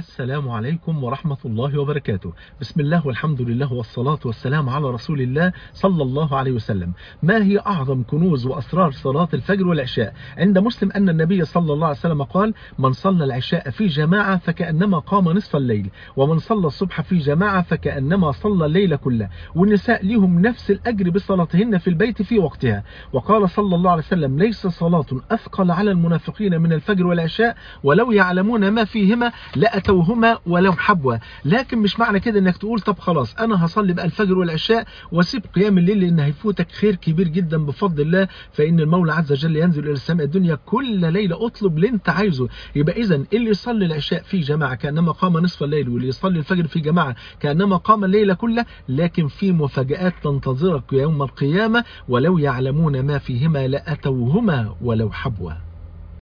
السلام عليكم ورحمة الله وبركاته بسم الله والحمد لله والصلاة والسلام على رسول الله صلى الله عليه وسلم ما هي أعظم كنوز وأسرار صلاة الفجر والعشاء عند مسلم أن النبي صلى الله عليه وسلم قال من صلى العشاء في جماعة فكأنما قام نصف الليل ومن صلى الصبح في جماعة فكأنما صلى الليل كله والنساء لهم نفس الأجر بصلاتهن في البيت في وقتها وقال صلى الله عليه وسلم ليس صلاة أثقل على المنافقين من الفجر والعشاء ولو يعلمون ما فيهما لأتوهما ولو حبوا لكن مش معنى كده انك تقول طب خلاص انا هصلي بقى الفجر والعشاء واسيب قيام الليل لان هيفوتك خير كبير جدا بفضل الله فان المولى عز وجل ينزل الى السماء الدنيا كل ليله اطلب اللي انت عايزه يبقى اذا اللي يصلي العشاء في جماعه كانما قام نصف الليل واللي يصلي الفجر في جماعه كانما قام الليل كله لكن في مفاجات تنتظرك يوم القيامه ولو يعلمون ما فيهما لاتوهما ولو حبوا